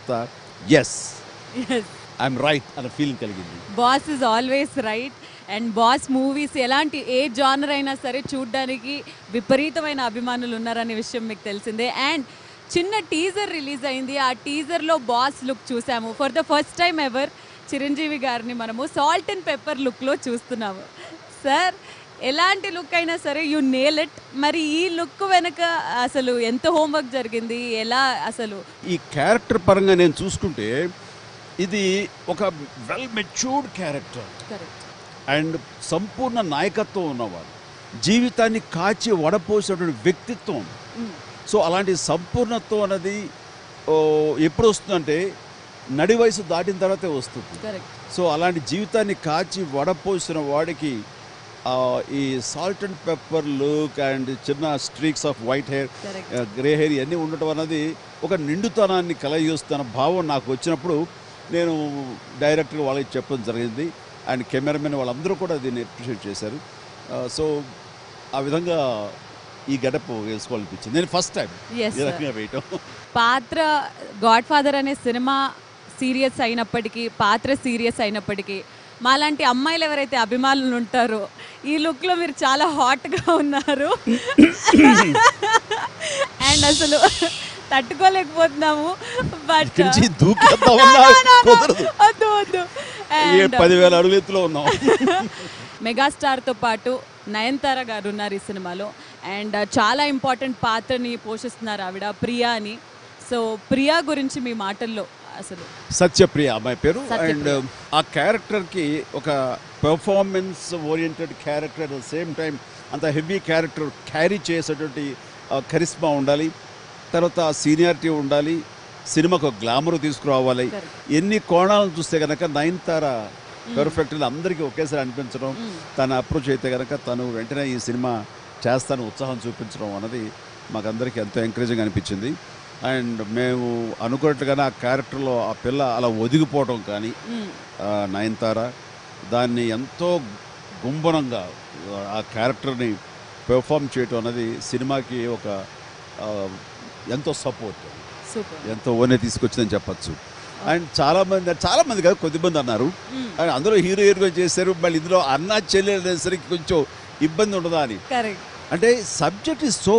తర్వాత yes I'm right అనే feeling కలిగింది boss is always right and boss movies ఎలాంటి ఏ జానర్ అయినా సరే చూడడానికి విపరీతమైన అభిమానులు ఉన్నారనే విషయం మీకు తెలిసిందే అండ్ చిన్న టీజర్ రిలీజ్ అయింది ఆ టీజర్లో బాస్ లుక్ చూసాము for the first time ever Chiranjeevi గారిని మనము సాల్ట్ అండ్ పెప్పర్ లుక్లో చూస్తున్నాము సార్ ఎలాంటి లుక్ అయినా సరే యు నేల్ ఇట్ మరి ఈ లుక్ వెనుక అసలు ఎంత హోంవర్క్ జరిగింది ఎలా అసలు ఈ క్యారెక్టర్ పరంగా నేను చూసుకుంటే ఇది ఒక well matured character correct and సంపూర్ణ నాయకత్వం ఉన్నవాడు జీవితాన్ని కాచి వడపోసేటువంటి వ్యక్తిత్వం సో అలాంటి సంపూర్ణత్వం అనేది ఓ, ఎప్పుడు వస్తుందంటే నడి వయసు దాటిన తర్వాతే వస్తుంది కరెక్ట్ సో అలాంటి జీవితాన్ని కాచి వడపోసిన వాడికి ఆ, ఈ salt and pepper look and చిన్న streaks of white hair correct grey hair ఇవన్నీ ఉండటం అన్నది ఒక నిండుతనాన్ని కలగజేస్తున్న భావం నాకు వచ్చినప్పుడు నేను డైరెక్ట్గా వాళ్ళకి చెప్పడం జరిగింది అండ్ కెమెరామెన్ వాళ్ళందరూ కూడా దీన్ని అప్రిషియేట్ చేశారు సో ఆ విధంగా ఈ గడప వేసుకోవాలనిపించింది నేను ఫస్ట్ టైం Yes, ఈ sir. రకంగా వేయటం పాత్ర గాడ్ ఫాదర్ అనే సినిమా సీరియస్ అయినప్పటికీ పాత్ర సీరియస్ అయినప్పటికీ మాలాంటి అమ్మాయిలు ఎవరైతే అభిమానులు ఉంటారో ఈ లుక్లో మీరు చాలా హాట్గా ఉన్నారు అండ్ అసలు తట్టుకోలేకపోతున్నాము బట్ ఇక్కడి నుంచి దూకేద్దామన్నా కుదరదు వద్దు వద్దు ఏ And పదివేల అడుగుల ఎత్తులో ఉన్నాం మెగాస్టార్తో పాటు నయనతార గారు ఉన్నారు ఈ సినిమాలో అండ్ చాలా ఇంపార్టెంట్ పాత్రని పోషిస్తున్నారు ఆవిడ ప్రియా అని సో ప్రియా గురించి మీ మాటల్లో అసలు సత్యప్రియ అమ్మాయి పేరు సత్యప్రియ. అండ్ ఆ క్యారెక్టర్కి ఒక performance oriented character at the same time అంత హెవీ క్యారెక్టర్ క్యారీ చేసేటువంటి కరిస్మా ఉండాలి తర్వాత సీనియారిటీ ఉండాలి సినిమాకు గ్లామర్ తీసుకురావాలి Correct. ఎన్ని కోణాలను చూస్తే కనుక నయనతార పెర్ఫెక్ట్ అందరికీ ఒకేసారి అనిపించడం తన అప్రోచ్ అయితే కనుక తను వెంటనే ఈ సినిమా చేస్తాను ఉత్సాహం చూపించడం అన్నది మాకందరికీ ఎంతో ఎంకరేజింగ్ అనిపించింది అండ్ మేము అనుకున్నట్టుగానే ఆ క్యారెక్టర్లో ఆ పిల్ల అలా ఒదిగిపోవడం కానీ మ్మ్. ఆ నయనతార దాన్ని ఎంతో గుంభనంగా ఆ క్యారెక్టర్ని పెర్ఫామ్ చేయటం అనేది సినిమాకి ఒక ఆ, ఎంతో సపోర్ట్ సూపర్ ఎంతో ఓనే తీసుకొచ్చిందని చెప్పచ్చు అండ్ చాలా మంది చాలా మంది కాదు కొద్దిమంది అన్నారు మ్మ్. అండ్ అందరూ హీరో హీరోగా చేశారు మళ్ళీ ఇందులో అన్న చెల్లెలు అనేసరికి కొంచెం ఇబ్బంది ఉండదా అని కరెక్ట్ అంటే సబ్జెక్ట్ ఇస్ సో